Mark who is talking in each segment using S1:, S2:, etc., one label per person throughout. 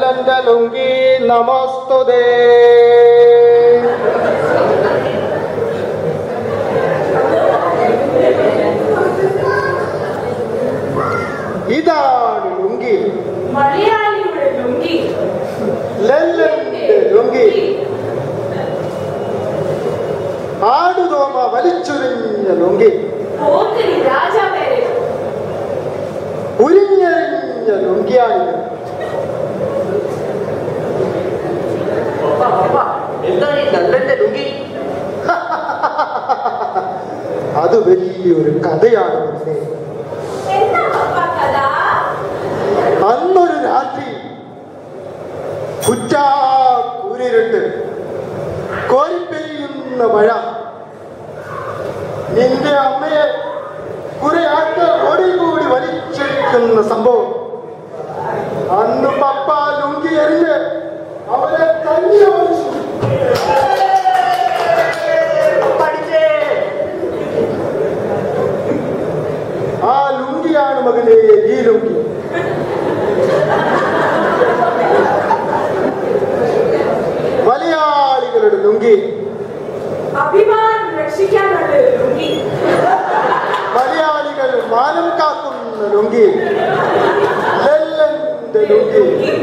S1: ലെല്ലന്റെ ലുങ്കി നമസ്തുതേ ഇതാണ് ലുങ്കി
S2: മലയാളിയുടെ ലുങ്കി
S1: ലെല്ലന്റെ ലുങ്കി ആടുതോമ വലിച്ചൊരിഞ്ഞ ലുങ്കി
S2: പോത്തിരി രാജാവേരെ
S1: ഉരിഞ്ഞെറിഞ്ഞ ലുങ്കിയാണിത്
S3: എന്താണ് ഈ നല്ലന്റെ ലുങ്കി
S1: അത് വലിയൊരു കഥയാണ് പിന്നെ
S2: എന്താ പപ്പ കഥ
S1: അന്നൊരു രാത്രി കുറ്റാ കൂരിരുട്ട് കോരിപ്പെയ്യുന്ന മഴ നിന്റെ അമ്മയെ കുറെ ആൾക്കാർ ഓടിക്കൂടി വലിച്ചെടുക്കുന്ന സംഭവം അന്ന് പപ്പ ലുങ്കി എറിഞ്ഞ് അവരെ തന്നെ ഒളിച്ചു
S3: പഠിച്ചേ
S1: ആ ലുങ്കിയാണ് മകനെ ഈ ലുങ്കി മലയാളികളുടെ ലുങ്കി
S2: അഭിമാനം രക്ഷിക്കാനുള്ള ഒരു ലുങ്കി
S1: മലയാളികൾ മാനം കാക്കുന്ന lungi ലെല്ലന്റെ lungi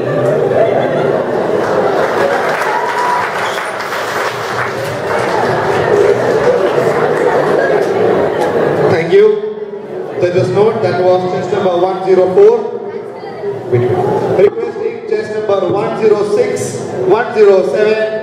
S4: Thank you. Let us note that was chest number 104. Requesting chest number 106, 107,